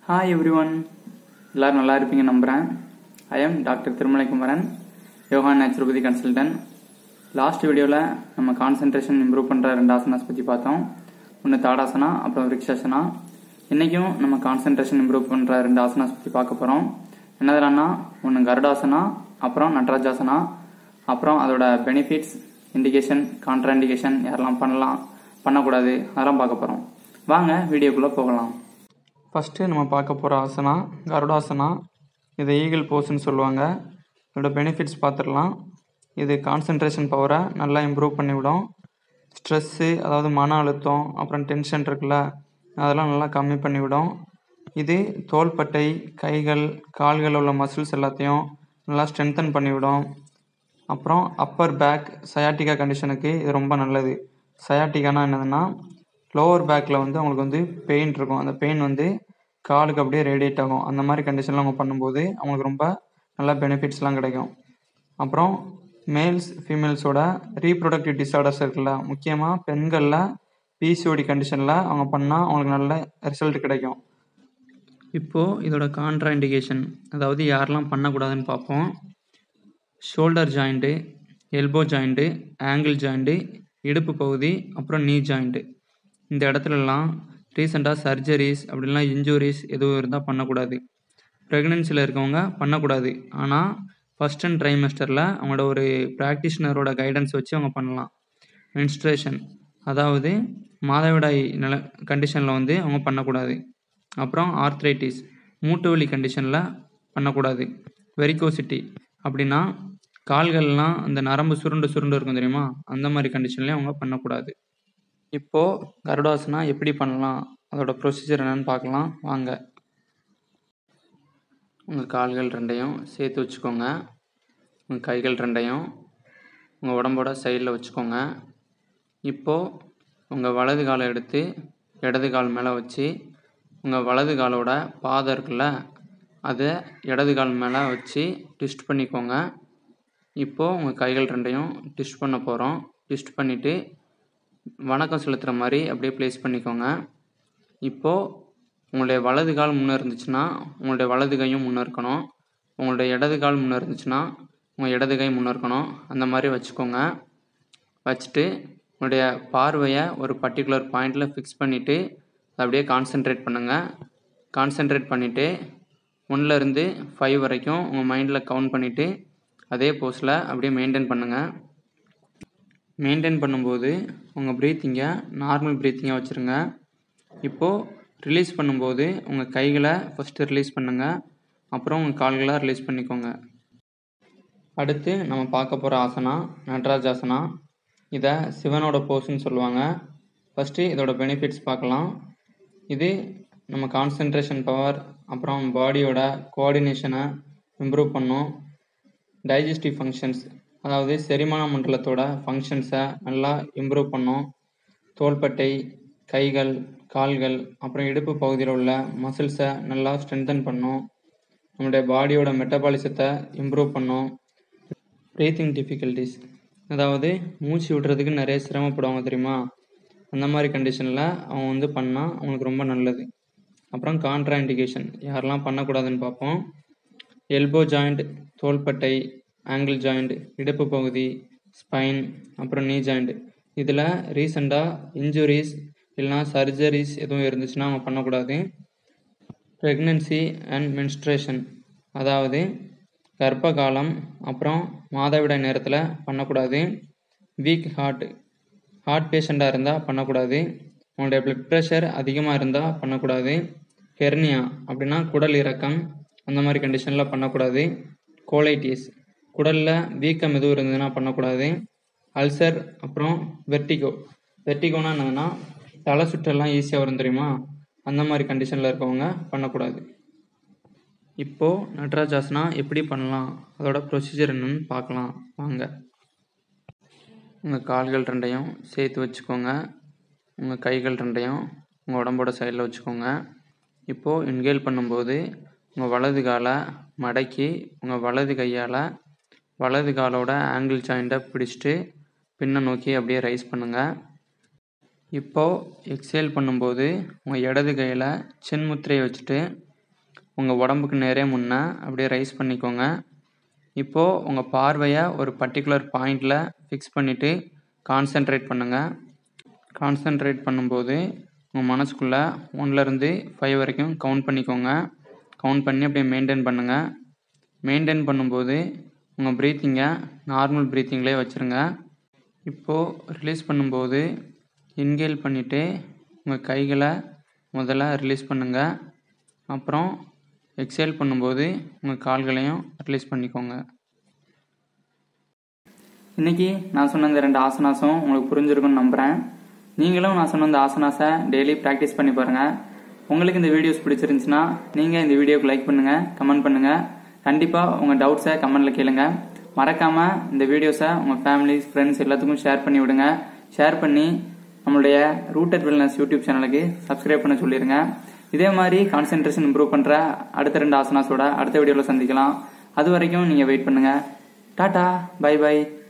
hi every one எல்லோரும் நல்லா இருப்பீங்க நம்புகிறேன் I am doctor Thirumalai Kumaran yoga naturopathy consultant last வீடியோவில் நம்ம கான்சென்ட்ரேஷன் இம்ப்ரூவ் பண்ணுற ரெண்டு ஆசனாஸ் பற்றி பார்த்தோம் ஒன்று தாடாசனா அப்புறம் விரிக்ஷாசனா இன்றைக்கும் நம்ம கான்சென்ட்ரேஷன் இம்ப்ரூவ் பண்ணுற ரெண்டு ஆசனாஸ் பற்றி பார்க்க போகிறோம் என்னதுலான்னா ஒன்று கருடாசனா அப்புறம் நட்ராஜாசனா அப்புறம் அதோட பெனிஃபிட்ஸ் இண்டிகேஷன் கான்ட்ரா இண்டிகேஷன் யாரெல்லாம் பண்ணலாம் பண்ணக்கூடாது அதெல்லாம் பார்க்க போகிறோம் வாங்க வீடியோக்குள்ளே போகலாம் ஃபஸ்ட்டு நம்ம பார்க்க போகிற ஆசனா கருடாசனா இது ஈகிள் போஸ்ன்னு சொல்லுவாங்க இதோட பெனிஃபிட்ஸ் பார்த்துடலாம் இது கான்சன்ட்ரேஷன் பவரை நல்லா இம்ப்ரூவ் பண்ணிவிடும் ஸ்ட்ரெஸ்ஸு அதாவது மன அழுத்தம் அப்புறம் டென்ஷன் இருக்குல்ல அதெல்லாம் நல்லா கம்மி பண்ணிவிடும் இது தோள்பட்டை கைகள் கால்கள் உள்ள மசில்ஸ் எல்லாத்தையும் நல்லா ஸ்ட்ரென்தன் பண்ணிவிடும் அப்புறம் அப்பர் பேக் சயாட்டிகா கண்டிஷனுக்கு இது ரொம்ப நல்லது சயாட்டிகானா என்னதுன்னா லோவர் பேக்கில் வந்து அவங்களுக்கு வந்து பெயின் இருக்கும் அந்த பெயின் வந்து காலுக்கு அப்படியே ரேடியேட் ஆகும் அந்த மாதிரி கண்டிஷனில் அவங்க பண்ணும்போது அவங்களுக்கு ரொம்ப நல்ல பெனிஃபிட்ஸ்லாம் கிடைக்கும் அப்புறம் மேல்ஸ் ஃபீமேல்ஸோட ரீப்ரொடக்டிவ் டிஸார்டர்ஸ் இருக்குல்ல முக்கியமாக பெண்களில் பிசிஓடி கண்டிஷனில் அவங்க பண்ணால் அவங்களுக்கு நல்ல ரிசல்ட் கிடைக்கும் இப்போது இதோட கான்ட்ரா இண்டிகேஷன் அதாவது யாரெல்லாம் பண்ணக்கூடாதுன்னு பார்ப்போம் shoulder joint elbow joint ankle joint இடுப்பு பகுதி அப்புறம் நீ ஜாயிண்ட்டு இந்த இடத்துலலாம் ரீசெண்டாக சர்ஜரிஸ் அப்படிலாம் இன்ஜுரிஸ் எதுவும் இருந்தால் பண்ணக்கூடாது ப்ரெக்னென்சியில் இருக்கவங்க பண்ணக்கூடாது ஆனால் ஃபஸ்ட் அண்ட் ட்ரைமஸ்டரில் அவங்களோட ஒரு ப்ராக்டிஷனரோட கைடன்ஸ் வச்சு அவங்க பண்ணலாம் மென்ஸ்ட்ரேஷன் அதாவது மாதவிடாய் நில கண்டிஷனில் வந்து அவங்க பண்ணக்கூடாது அப்புறம் ஆர்த்ரைட்டிஸ் மூட்டு வலி கண்டிஷனில் பண்ணக்கூடாது வெரிகோசிட்டி அப்படின்னா கால்கள்லாம் அந்த நரம்பு சுருண்டு சுருண்டு இருக்கும் தெரியுமா அந்த மாதிரி கண்டிஷன்லேயும் அவங்க பண்ணக்கூடாது இப்போது கருடாசனா எப்படி பண்ணலாம் அதோட ப்ரொசீஜர் என்னன்னு பார்க்கலாம் வாங்க உங்கள் கால்கள் ரெண்டையும் சேர்த்து வச்சுக்கோங்க உங்கள் கைகள் ரெண்டையும் உங்கள் உடம்போட சைடில் வச்சுக்கோங்க இப்போது உங்கள் வலது காலை எடுத்து இடது கால் மேலே வச்சு உங்கள் வலது காலோட பாதம் இருக்குல்ல அதை இடது கால் மேலே வச்சு ட்விஸ்ட் பண்ணிக்கோங்க இப்போது உங்கள் கைகள் ரெண்டையும் ட்விஸ்ட் பண்ண போகிறோம் ட்விஸ்ட் பண்ணிவிட்டு வணக்கம் செலுத்துகிற மாதிரி அப்படியே ப்ளேஸ் பண்ணிக்கோங்க இப்போது உங்களுடைய வலது கால் முன்னே இருந்துச்சுன்னா உங்களுடைய வலது கையும் முன்னே இருக்கணும் உங்களுடைய இடது கால் முன்னே இருந்துச்சுன்னா உங்கள் இடது கை முன்னே இருக்கணும் அந்த மாதிரி வச்சுக்கோங்க வச்சுட்டு உங்களுடைய பார்வையை ஒரு பர்டிகுலர் பாயிண்டில் ஃபிக்ஸ் பண்ணிவிட்டு அப்படியே கான்சென்ட்ரேட் பண்ணுங்கள் கான்சென்ட்ரேட் பண்ணிவிட்டு ஒன்றுலேருந்து ஃபைவ் வரைக்கும் உங்கள் மைண்டில் கவுண்ட் பண்ணிவிட்டு அதே போஸில் அப்படியே மெயின்டைன் பண்ணுங்கள் மெயின்டைன் பண்ணும்போது உங்கள் ப்ரீத்திங்கை நார்மல் ப்ரீத்திங்காக வச்சுருங்க இப்போது ரிலீஸ் பண்ணும்போது உங்கள் கைகளை ஃபஸ்ட்டு ரிலீஸ் பண்ணுங்கள் அப்புறம் உங்கள் கால்களை ரிலீஸ் பண்ணிக்கோங்க அடுத்து நம்ம பார்க்க போகிற ஆசனா நடராஜாசனா இதை சிவனோட போஸ்ன்னு சொல்லுவாங்க ஃபஸ்ட்டு இதோட பெனிஃபிட்ஸ் பார்க்கலாம் இது நம்ம கான்சன்ட்ரேஷன் பவர் அப்புறம் பாடியோட கோஆர்டினேஷனை இம்ப்ரூவ் பண்ணும் டைஜஸ்டிவ் ஃபங்க்ஷன்ஸ் அதாவது செரிமான மண்டலத்தோட ஃபங்க்ஷன்ஸை நல்லா இம்ப்ரூவ் பண்ணும் தோள்பட்டை கைகள் கால்கள் அப்புறம் இடுப்பு பகுதியில் உள்ள மசில்ஸை நல்லா ஸ்ட்ரென்தன் பண்ணும் நம்மளுடைய பாடியோட மெட்டபாலிசத்தை இம்ப்ரூவ் பண்ணும் ப்ரீத்திங் டிஃபிகல்ட்டிஸ் அதாவது மூச்சு விடுறதுக்கு நிறைய சிரமப்படுவாங்க தெரியுமா அந்த மாதிரி கண்டிஷனில் அவங்க வந்து பண்ணால் அவங்களுக்கு ரொம்ப நல்லது அப்புறம் கான்ட்ரா இண்டிகேஷன் யாரெல்லாம் பண்ணக்கூடாதுன்னு பார்ப்போம் எல்போ ஜாயிண்ட் தோள்பட்டை ஆங்கிள் ஜாயிண்ட் இடுப்பு பகுதி ஸ்பைன் அப்புறம் நீ ஜாயிண்ட் இதில் ரீசெண்டாக இன்ஜுரிஸ் இல்லைனா சர்ஜரிஸ் எதுவும் இருந்துச்சுன்னா அவங்க பண்ணக்கூடாது ப்ரெக்னென்சி அண்ட் மென்ஸ்ட்ரேஷன் அதாவது கர்ப்ப காலம் அப்புறம் மாதவிடாய் நேரத்தில் பண்ணக்கூடாது வீக் ஹார்ட் ஹார்ட் பேஷண்ட்டாக இருந்தால் பண்ணக்கூடாது உங்களுடைய ப்ளட் ப்ரெஷர் அதிகமாக இருந்தால் பண்ணக்கூடாது ஹெர்னியா அப்படின்னா குடல் இறக்கம் அந்த மாதிரி கண்டிஷனில் பண்ணக்கூடாது கோலைட்டிஸ் குடலில் வீக்கம் எதுவும் இருந்ததுன்னா பண்ணக்கூடாது அல்சர் அப்புறம் வெர்டிகோ வெர்டிகோனா என்னதுன்னா தலை சுற்றெல்லாம் ஈஸியாக வரும் தெரியுமா அந்த மாதிரி கண்டிஷனில் இருக்கவங்க பண்ணக்கூடாது இப்போது நட்ராஜாசனா எப்படி பண்ணலாம் அதோட ப்ரொசீஜர் என்னன்னு பார்க்கலாம் வாங்க உங்கள் கால்கள் ரெண்டையும் சேர்த்து வச்சுக்கோங்க உங்கள் கைகள் ரெண்டையும் உங்கள் உடம்போட சைடில் வச்சுக்கோங்க இப்போது இன்கேல் பண்ணும்போது உங்கள் வலது காலை மடக்கி உங்கள் வலது கையால் வலது காலோட ஆங்கிள் ஜாயிண்ட்டை பிடிச்சிட்டு பின்னை நோக்கி அப்படியே ரைஸ் பண்ணுங்கள் இப்போது எக்ஸேல் பண்ணும்போது உங்கள் இடது கையில் சின்முத்திரையை வச்சுட்டு உங்கள் உடம்புக்கு நேரே முன்னே அப்படியே ரைஸ் பண்ணிக்கோங்க இப்போது உங்கள் பார்வையை ஒரு பர்டிகுலர் பாயிண்டில் ஃபிக்ஸ் பண்ணிவிட்டு கான்சென்ட்ரேட் பண்ணுங்கள் கான்சென்ட்ரேட் பண்ணும்போது உங்கள் மனசுக்குள்ளே ஒன்லேருந்து ஃபைவ் வரைக்கும் கவுண்ட் பண்ணிக்கோங்க கவுண்ட் பண்ணி அப்படியே மெயின்டைன் பண்ணுங்கள் மெயின்டைன் பண்ணும்போது உங்கள் ப்ரீத்திங்கை நார்மல் ப்ரீத்திங்லேயே வச்சுருங்க இப்போது ரிலீஸ் பண்ணும்போது இன்கேல் பண்ணிவிட்டு உங்கள் கைகளை முதல்ல ரிலீஸ் பண்ணுங்கள் அப்புறம் எக்ஸேல் பண்ணும்போது உங்கள் கால்களையும் ரிலீஸ் பண்ணிக்கோங்க இன்னைக்கு நான் சொன்ன இந்த ரெண்டு ஆசனாஸும் உங்களுக்கு புரிஞ்சிருக்கும்னு நம்புகிறேன் நீங்களும் நான் சொன்ன இந்த ஆசனாஸை டெய்லி ப்ராக்டிஸ் பண்ணி பாருங்கள் உங்களுக்கு இந்த வீடியோஸ் பிடிச்சிருந்துச்சுன்னா நீங்கள் இந்த வீடியோக்கு லைக் பண்ணுங்கள் கமெண்ட் பண்ணுங்கள் கண்டிப்பாக உங்கள் டவுட்ஸை கமெண்ட்டில் கேளுங்க மறக்காமல் இந்த வீடியோஸை உங்கள் ஃபேமிலி ஃப்ரெண்ட்ஸ் எல்லாத்துக்கும் ஷேர் பண்ணி விடுங்க ஷேர் பண்ணி நம்மளுடைய ரூட்டட் வெல்னஸ் யூடியூப் சேனலுக்கு சப்ஸ்கிரைப் பண்ண சொல்லிடுங்க இதே மாதிரி கான்சென்ட்ரேஷன் இம்ப்ரூவ் பண்ணுற அடுத்த ரெண்டு ஆசனாஸோட அடுத்த வீடியோவில் சந்திக்கலாம் அது வரைக்கும் நீங்கள் வெயிட் பண்ணுங்கள் டாடா பை பை